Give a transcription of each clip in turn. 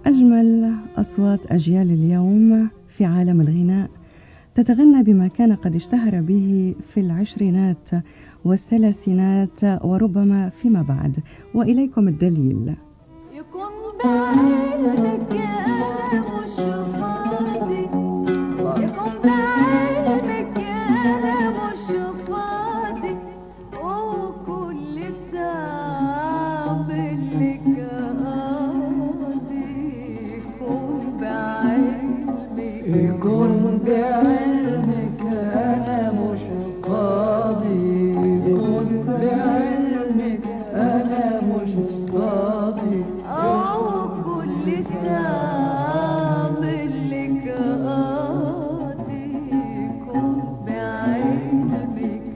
أجمل أصوات أجيال اليوم في عالم الغناء تتغنى بما كان قد اشتهر به في العشرينات والثلاثينات وربما فيما بعد وإليكم الدليل يكون بعينك يا مشفاضي يكون بعينك يا مشفاضي وكل ساعة بالك قاضي يكون بعلمك يكون بعلمك أنا مش قاضي يكون بعلمك أنا مش قاضي أو كل ساعة بالك قاضي يكون بعلمك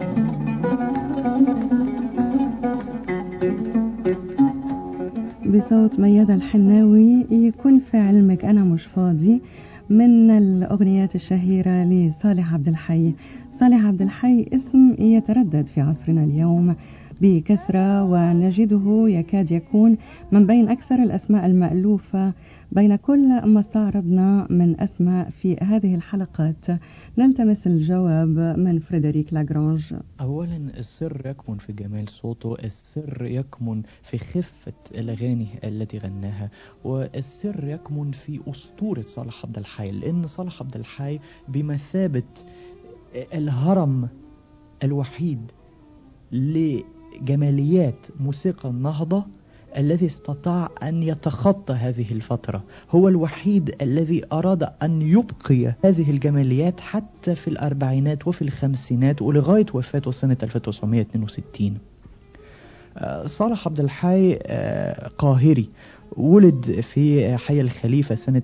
بصوت ميادة الحناوي يكون في علمك أنا مش فاضي من الأغنيات الشهيرة لصالح عبد الحي صالح عبد الحي اسم يتردد في عصرنا اليوم بكثرة ونجده يكاد يكون من بين أكثر الأسماء المألوفة بين كل ما استعرضنا من أسماء في هذه الحلقات نلتمس الجواب من فريدريك لاجرانج أولا السر يكمن في جمال صوته السر يكمن في خفة الأغاني التي غناها والسر يكمن في أسطورة صالح عبد الحي لأن صالح عبد الحي بمثابة الهرم الوحيد لجماليات موسيقى النهضة الذي استطاع أن يتخطى هذه الفترة هو الوحيد الذي أراد أن يبقي هذه الجماليات حتى في الأربعينات وفي الخمسينات ولغاية وفاته سنة 1962 آه، صالح عبد الحي آه، قاهري ولد في حي الخليفة سنة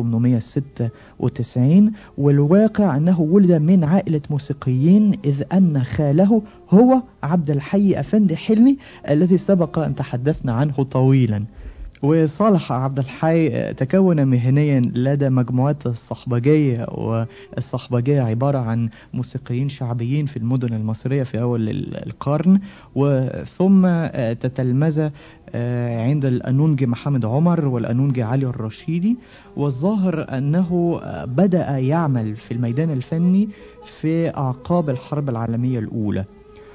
1896 والواقع أنه ولد من عائلة موسيقيين إذ أن خاله هو عبد الحي أفندي حلمي الذي سبق أن تحدثنا عنه طويلا وصالح عبد الحي تكون مهنيا لدى مجموعات الصحبجية والصحبجية عبارة عن موسيقيين شعبيين في المدن المصرية في أول القرن وثم تتلمذ عند الأنونجي محمد عمر والأنونجي علي الرشيدي والظاهر أنه بدأ يعمل في الميدان الفني في أعقاب الحرب العالمية الأولى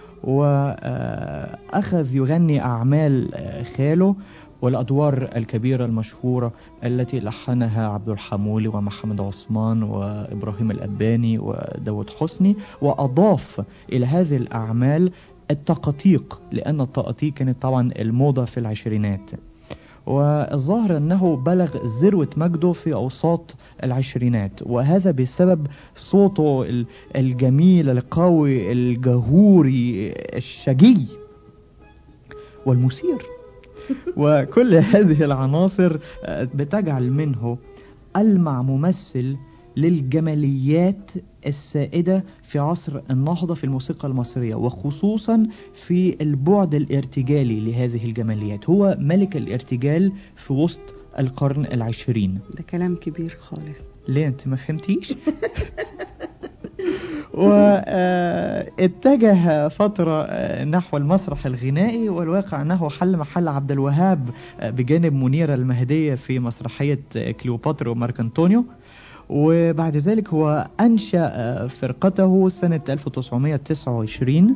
وأخذ يغني أعمال خاله والأدوار الكبيرة المشهورة التي لحنها عبد الحمولي ومحمد عثمان وإبراهيم الأباني وداود حسني وأضاف إلى هذه الأعمال التقاطيق لأن التقاطيق كانت طبعا الموضة في العشرينات والظاهر أنه بلغ ذروة مجده في أوساط العشرينات وهذا بسبب صوته الجميل القوي الجهوري الشجي والمثير وكل هذه العناصر بتجعل منه ألمع ممثل للجماليات السائدة في عصر النهضة في الموسيقى المصرية وخصوصا في البعد الارتجالي لهذه الجماليات هو ملك الارتجال في وسط القرن العشرين ده كلام كبير خالص ليه انت ما فهمتيش واتجه فترة نحو المسرح الغنائي والواقع أنه حل محل عبد الوهاب بجانب منيرة المهدية في مسرحية كليوباترا ومارك أنطونيو وبعد ذلك هو أنشأ فرقته سنة 1929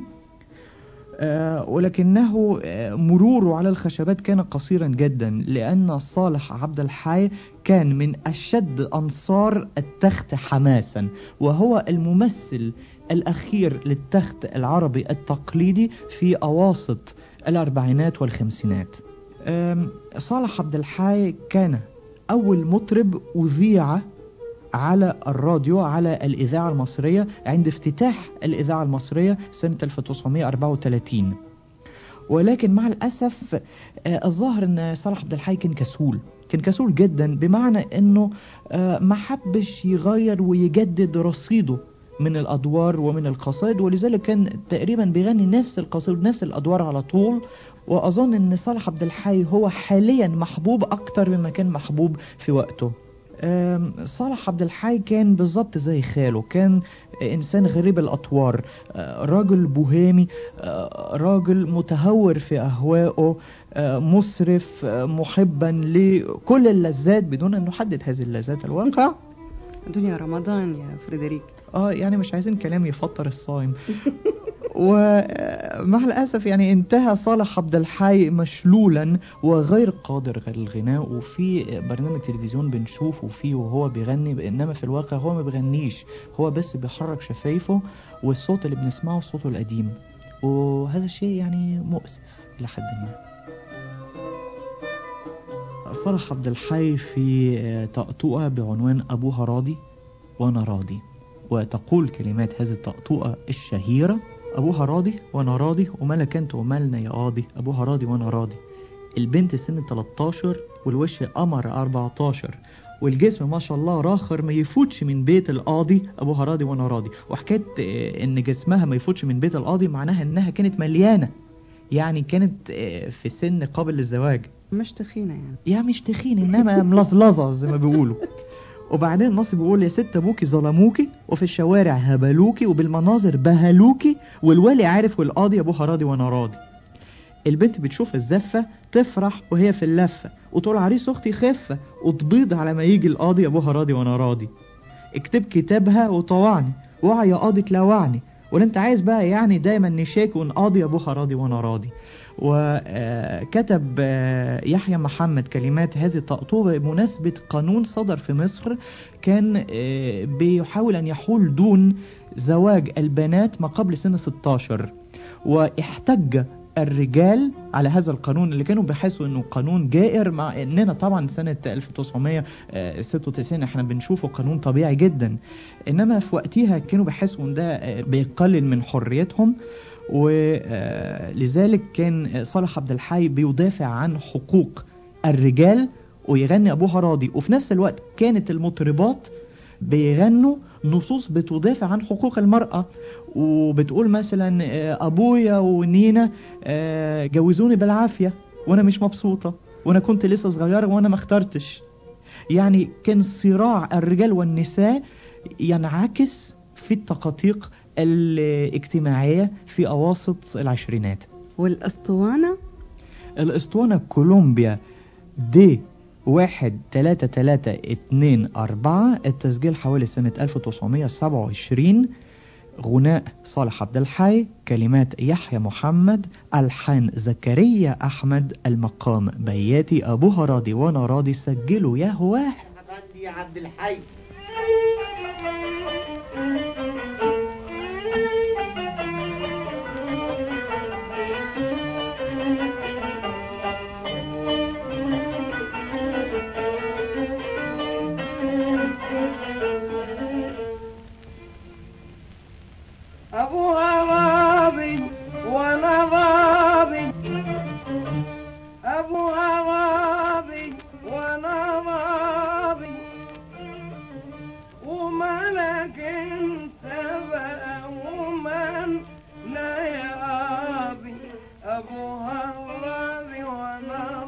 ولكنه مروره على الخشبات كان قصيرا جدا لأن صالح عبد الحي كان من أشد أنصار التخت حماسا وهو الممثل الأخير للتخت العربي التقليدي في أواسط الأربعينات والخمسينات صالح عبد الحي كان أول مطرب أذيع على الراديو على الإذاعة المصرية عند افتتاح الإذاعة المصرية سنة 1934 ولكن مع الأسف الظاهر أن صالح عبد الحي كان كسول كان كسول جدا بمعنى أنه ما حبش يغير ويجدد رصيده من الأدوار ومن القصائد ولذلك كان تقريبا بيغني نفس القصائد نفس الأدوار على طول وأظن أن صالح عبد الحي هو حاليا محبوب أكتر مما كان محبوب في وقته آم، صالح عبد الحي كان بالظبط زي خاله كان انسان غريب الاطوار آه، راجل بوهيمي آه، راجل متهور في اهوائه آه، مسرف آه، محبا لكل اللذات بدون ان نحدد هذه اللذات الواقع دنيا رمضان يا فريدريك اه يعني مش عايزين كلام يفطر الصايم ومع الاسف يعني انتهى صالح عبد الحي مشلولا وغير قادر على الغناء وفي برنامج تلفزيون بنشوفه فيه وهو بيغني انما في الواقع هو ما بيغنيش هو بس بيحرك شفايفه والصوت اللي بنسمعه صوته القديم وهذا الشيء يعني مؤسف الى حد ما صالح عبد الحي في آه، طقطوقة بعنوان أبوها راضي وأنا راضي وتقول كلمات هذه الطقطوقة الشهيرة أبوها راضي وأنا راضي ومالك أنت ومالنا يا قاضي أبوها راضي وأنا راضي البنت سن 13 والوش قمر 14 والجسم ما شاء الله راخر ما يفوتش من بيت القاضي ابوها راضي وانا راضي وحكايه آه، ان جسمها ما يفوتش من بيت القاضي معناها انها كانت مليانه يعني كانت آه، في سن قابل للزواج مش تخينة يعني يا مش تخين انما ملظلظه زي ما بيقولوا وبعدين النص بيقول يا ست ابوكي ظلموكي وفي الشوارع هبلوكي وبالمناظر بهلوكي والولي عارف والقاضي ابوها راضي وانا راضي البنت بتشوف الزفة تفرح وهي في اللفة وتقول عريس اختي خفة وتبيض على ما يجي القاضي ابوها راضي وانا راضي اكتب كتابها وطوعني وعي يا قاضي تلوعني ولا انت عايز بقى يعني دايما نشاك ونقاضي ابوها راضي وانا راضي وكتب يحيى محمد كلمات هذه الطقطوبة بمناسبة قانون صدر في مصر كان آه، بيحاول أن يحول دون زواج البنات ما قبل سن 16 واحتج الرجال على هذا القانون اللي كانوا بيحسوا انه قانون جائر مع اننا طبعا سنة 1996 احنا بنشوفه قانون طبيعي جدا انما في وقتها كانوا بيحسوا ان ده آه، بيقلل من حريتهم ولذلك كان صالح عبد الحي بيدافع عن حقوق الرجال ويغني ابوها راضي وفي نفس الوقت كانت المطربات بيغنوا نصوص بتدافع عن حقوق المرأة وبتقول مثلا آه، ابويا ونينا آه، جوزوني بالعافية وانا مش مبسوطة وانا كنت لسه صغيرة وانا ما اخترتش يعني كان صراع الرجال والنساء ينعكس في التقاطيق الاجتماعية في أواسط العشرينات والأسطوانة الأسطوانة كولومبيا دي واحد تلاتة تلاتة اتنين أربعة التسجيل حوالي سنة 1927 غناء صالح عبد الحي كلمات يحيى محمد ألحان زكريا أحمد المقام بياتي أبوها راضي وأنا راضي سجلوا يا هواه يا عبد الحي أبوها راضي وأنا راضي أبوها راضي وأنا راضي ومالك انت بقى ومن لا يا أبي أبوها راضي وأنا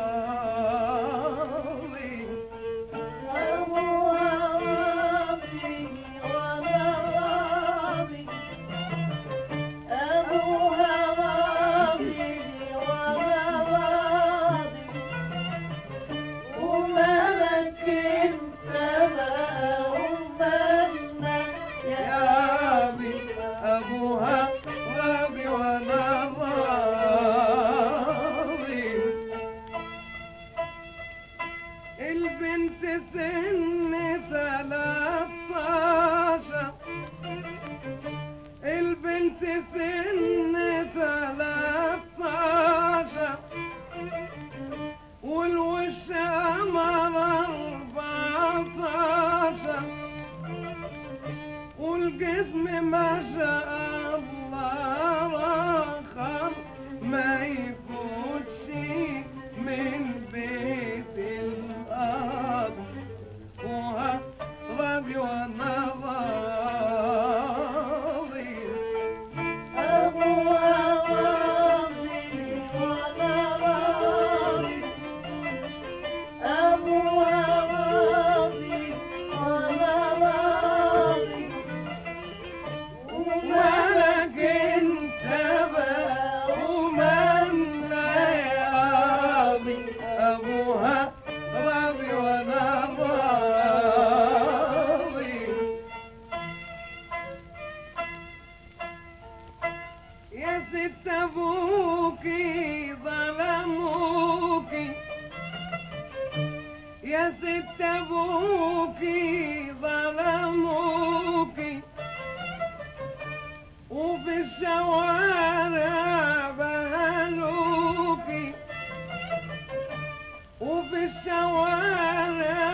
راضي أبوها راضي وأنا راضي أبوها راضي وأنا راضي ومالك انت بقى ومالنا يا أبي أبوها راضي وأنا راضي ابوكي ظلموكي يا ست ابوكي ظلموكي وفي الشوارع بهلوكي وفي الشوارع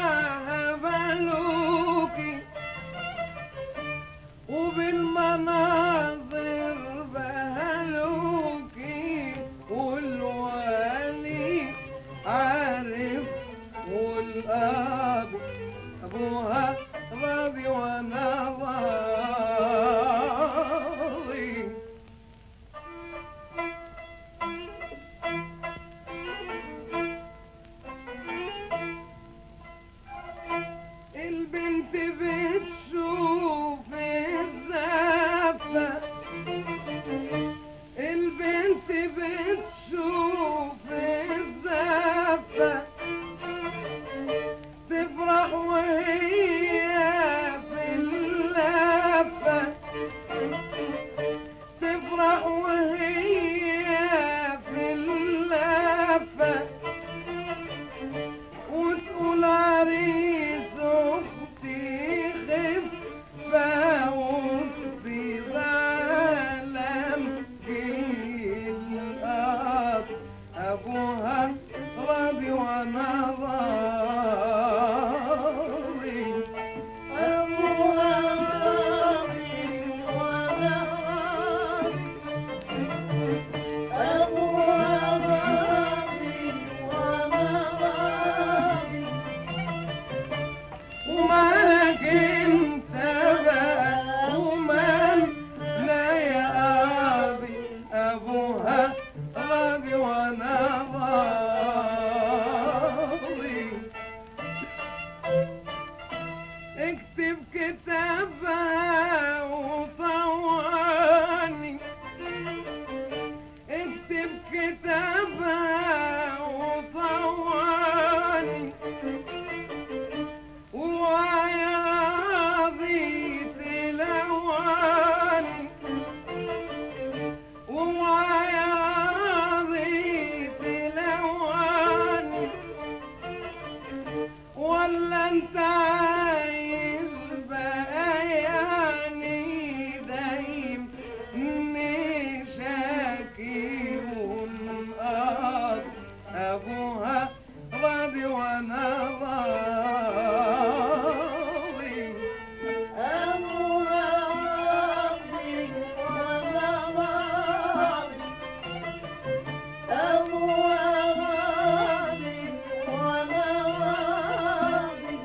هبلوكي وبالمناظر بهلوكي والوالي عارف والأب أبوها راضي وأنا راضي البنت بتشوف الزفة البنت بتشوف الزفة تفرح وهي في اللفة تفرح وهي في اللفة وتقول عريس اختي خفة وسطي ظلم الأرض أبوها راضي وأنا راضي أبوها راضي وأنا راضي أبوها راضي وأنا راضي ومالك انت بقى ومال لا يا ابي ابوها راضي وانا راضي اكتب كتابها وطواني اكتب كتابها وطواني ويا راضي تلواني ويا راضي تلواني ولا انت عايز بياني دايم شاكي ونقاط ابوها راضي وانا راضي ابوها راضي وانا راضي ابوها راضي وانا راضي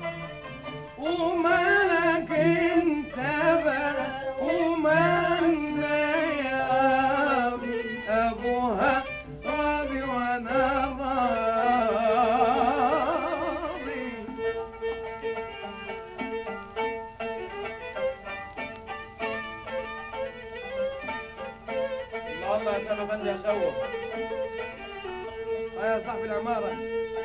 ومالك انت بقى ومالنا يا ابي ابوها راضي وانا راضي الله يا سلام فندي يا شوق يا صاحب العمارة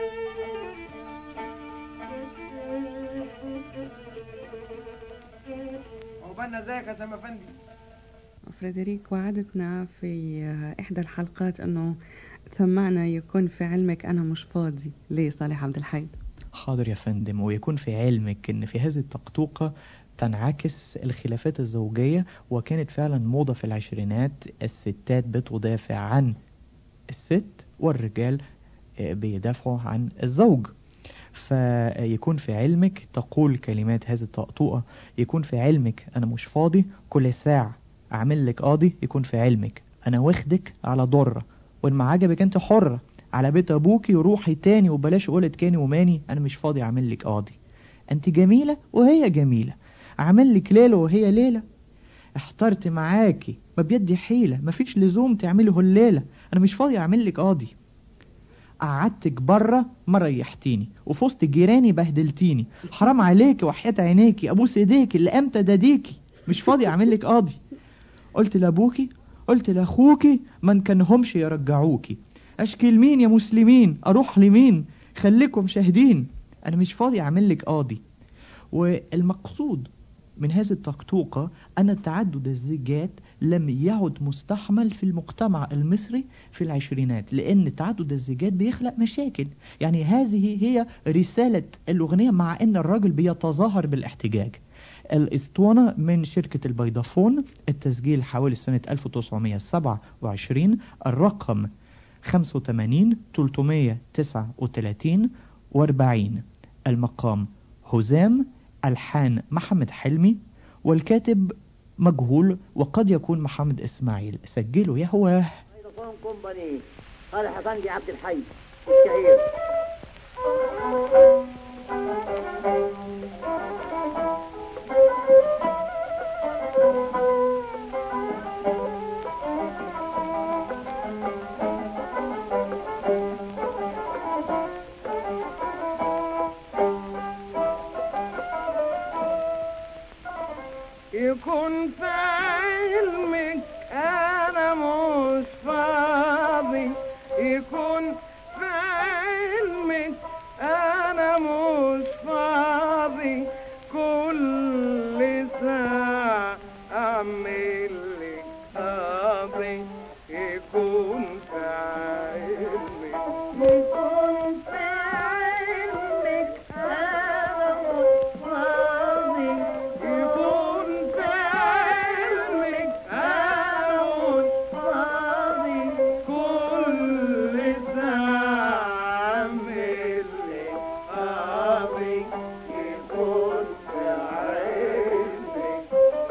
عقبالنا ازيك يا سلام فندي فريدريك وعدتنا في إحدى الحلقات أنه تسمعنا يكون في علمك أنا مش فاضي ليه صالح عبد الحي حاضر يا فندم ويكون في علمك ان في هذه التقطوقة تنعكس الخلافات الزوجية وكانت فعلا موضة في العشرينات الستات بتدافع عن الست والرجال آه، بيدافعوا عن الزوج فيكون في علمك تقول كلمات هذه الطقطوقة يكون في علمك أنا مش فاضي كل ساعة أعمل لك قاضي يكون في علمك أنا واخدك على ضرة وإن ما عجبك أنت حرة على بيت أبوكي وروحي تاني وبلاش قولة كاني وماني أنا مش فاضي أعمل لك قاضي أنت جميلة وهي جميلة أعمل لك ليلة وهي ليلة احترت معاكي ما بيدي حيلة مفيش لزوم تعمله الليلة أنا مش فاضي أعمل لك قاضي قعدتك بره ما ريحتيني وفي وسط جيراني بهدلتيني حرام عليكي وحياة عينيكي ابوس ايديكي اللي امتى داديكي مش فاضي اعمل لك قاضي قلت لابوكي قلت لاخوكي ما نكنهمش يرجعوكي اشكي لمين يا مسلمين اروح لمين خليكم شاهدين انا مش فاضي اعمل لك قاضي والمقصود من هذه التقطوقة أن تعدد الزيجات لم يعد مستحمل في المجتمع المصري في العشرينات لأن تعدد الزيجات بيخلق مشاكل يعني هذه هي رسالة الأغنية مع أن الراجل بيتظاهر بالاحتجاج الاسطوانة من شركة البيضافون التسجيل حوالي سنة 1927 الرقم 85 339 و40 المقام هزام الحان محمد حلمي والكاتب مجهول وقد يكون محمد اسماعيل سجلوا يا هو فودافون كومباني صالح افندي عبد الحي الشهير يكون في علمك انا مش فاضي يكون في علمك انا مش فاضي كل ساعة اعمل لك قاضي يكون في علمك يكون في علمك انا مش فاضي يكون في علمك انا مش فاضي كل ساعة اعمل لك قاضي يكون في علمك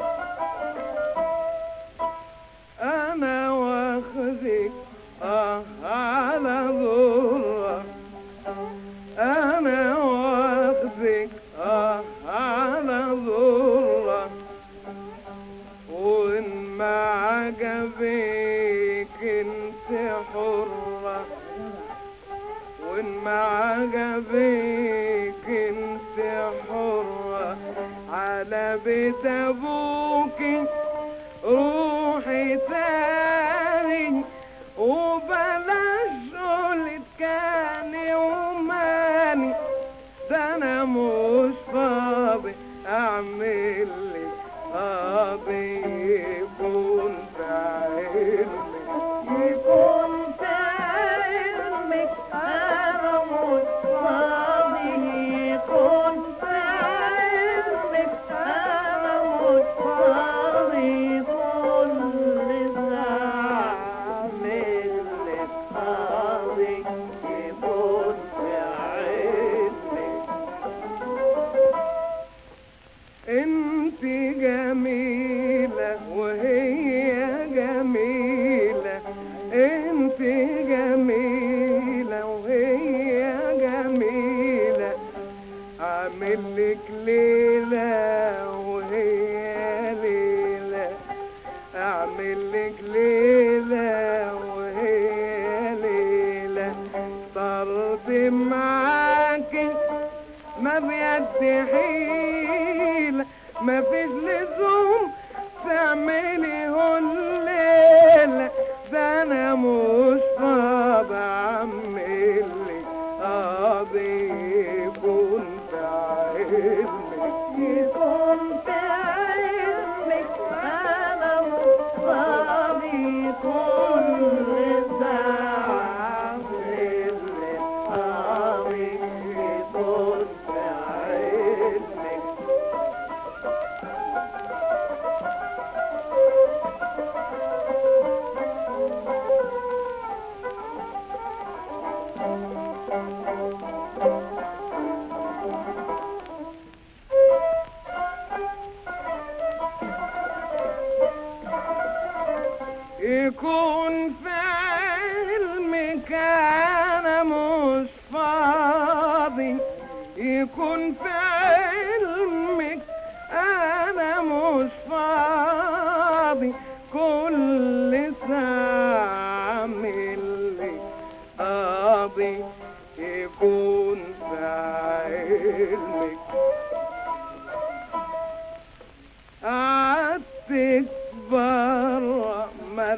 انا واخذك اه على ضرة انا واخذك اه على ضرة وان ما عجبك انت حرة وان ما عجبك انت حرة على بيت ابوكي روحي تاني وبلاش شغل كاني وماني ده انا مش فاضي اعمل لك قاضي يكون في علمك يكون في علمك انا مش فاضي يكون في علمك انا مش فاضي كل ساعة اعمل لك قاضي يكون في علمك انت جميلة وهي جميلة انت جميلة وهي جميلة اعمل لك ليلة وهي ليلة اعمل لك ليلة وهي ليلة طرد معاكي ما بيد حيلة ما فيش لزوم تعملي الليلة ده انا مش فاضي اعملي قاضي يكون في علمك يكون في علمك انا مش فاضي كل ساعة اعملي قاضي يكون في علمك يكون في علمك انا مش فاضي يكون في علمك انا مش فاضي كل ساعة اعمل لي قاضي يكون في علمك قعدتك برا ما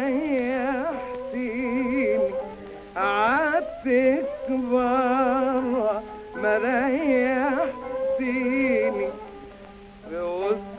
ريحتيني قعدتك برا ما ريحتيني في وسط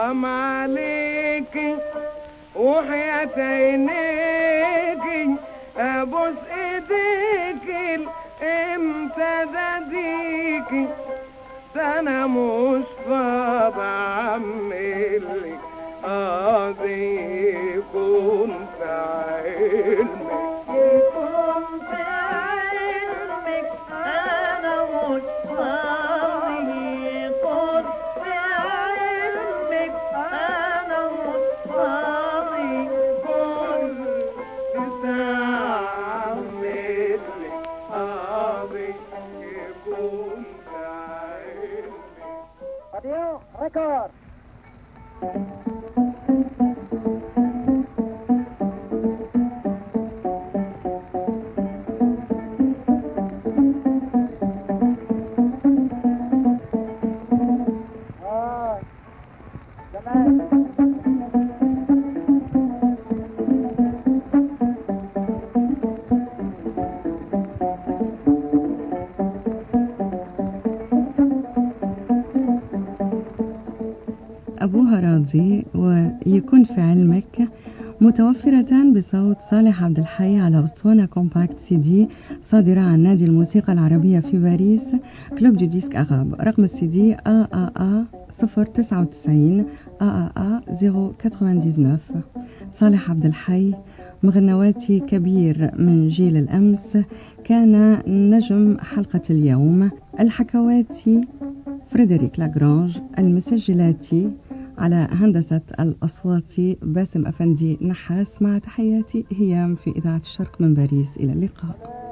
حرام عليكي وحياة عينيكي ابوس ايديكي امتى ديكي ده انا مش فاضي اعمل قاضي يكون في علمك يكون في علمك أنا مش فاضي يكون في علمك أنا مش فاضي كل ساعة مثلي قاضي يكون في علمك راديو ريكورد آه. تمام أبوها راضي ويكون في علمك متوفرتان بصوت صالح عبد الحي على أسطوانة كومباكت سي دي صادرة عن نادي الموسيقى العربية في باريس كلوب دي ديسك أغاب رقم السي دي AAA 099 AAA 099 صالح عبد الحي مغنواتي كبير من جيل الأمس كان نجم حلقة اليوم الحكواتي فريدريك لاجرانج المسجلاتي على هندسة الأصوات باسم أفندي نحاس مع تحياتي هيام في إذاعة الشرق من باريس إلى اللقاء